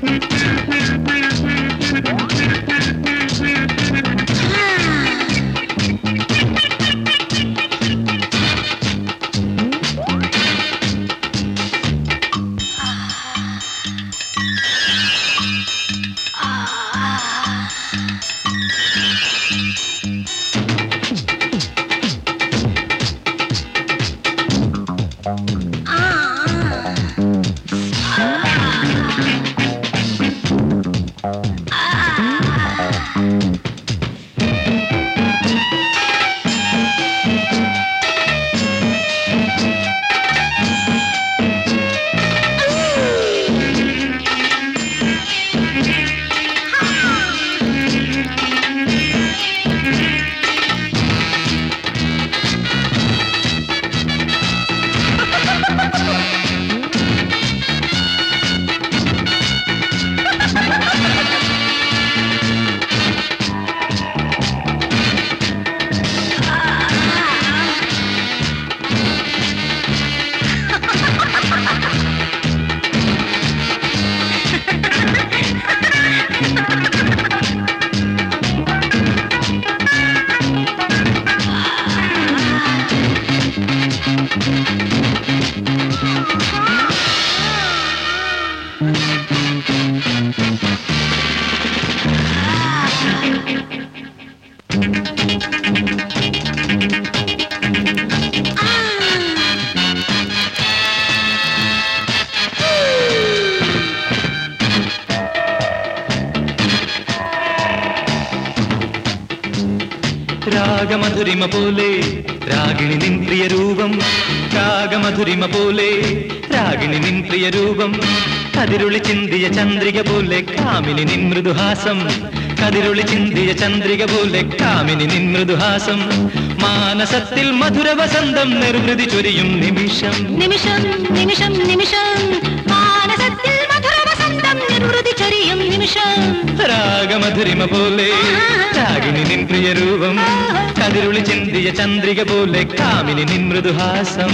രാഗമധുരിമ പോലെ രാഗിണി നിൻ പ്രിയ രൂപം രാഗമധുരിമ പോലെ രാഗിണി നിൻ പ്രിയ രൂപം കതിരുളി ചിന്തിയ ചന്ദ്രിക പോലെ കാമിനി നിൻ മൃദുഹാസം കതിരുളി ചിന്തിയ ചന്ദ്രിക പോലെ കാമിനി നിൻ മൃദുഹാസം മാനസത്തിൽ മധുര വസന്തം നിർവൃതി ചൊരിയും നിമിഷം നിമിഷം നിമിഷം നിമിഷം മാനസത്തിൽ മധുര വസന്തം നിർവൃതി ചൊരിയും നിമിഷം രാഗമധുരിമ പോലെ രാഗിണി നിൻ പ്രിയ രൂപം കതിരുളി ചിന്തിയ ചന്ദ്രിക പോലെ കാമിനി നിൻ മൃദുഹാസം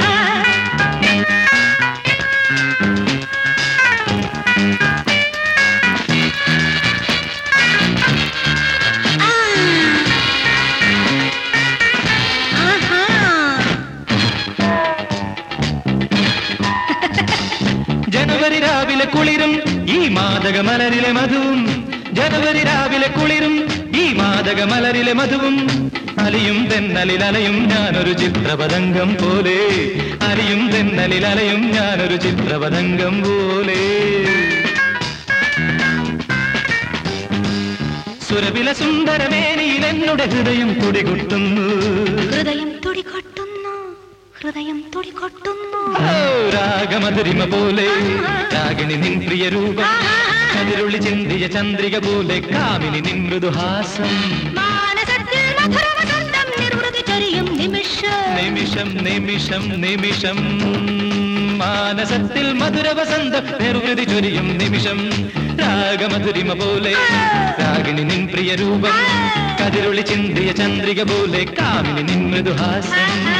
ആഹാ. ജനുവരി രാവിലെ കുളിരും ഈ മാതക മലരിലെ മധുവും ജനുവരി രാവിലെ കുളിരും ഈ മാതക മലരിലെ മധുവും അലിയും തെന്നലിൽ അലയും ഞാനൊരു ചിത്രപതംഗം പോലെ അലിയും തെന്നലിൽ അലയും ഞാനൊരു ചിത്രപതംഗം പോലെ സുരവില സുന്ദരമേനിയിൽ എന്നുടെ ഹൃദയം തുടികൊട്ടുന്നു ഹൃദയം തുടികൊട്ടുന്നു ഹൃദയം തുടികൊട്ടുന്നു ഓ, രാഗമധുരിമ പോലെ രാഗിണി നിൻ പ്രിയ രൂപം കതിരുള്ളി ചിന്തിയ ചന്ദ്രിക പോലെ കാമിനി നിൻ മൃദുഹാസം മാനസത്തിൽ മധുര വസന്തം നിർവൃതി ചൊരിയും നിമിഷം നിമിഷം നിമിഷം നിമിഷം മാനസത്തിൽ മധുര വസന്തം നിർവൃതി ചൊരിയും നിമിഷം രാഗമധുരിമ പോലെ രാഗിണി നിൻ പ്രിയ രൂപം കതിരുളി ചിന്തിയ ചന്ദ്രിക പോലെ കാമിനി നിൻ മൃദുഹാസം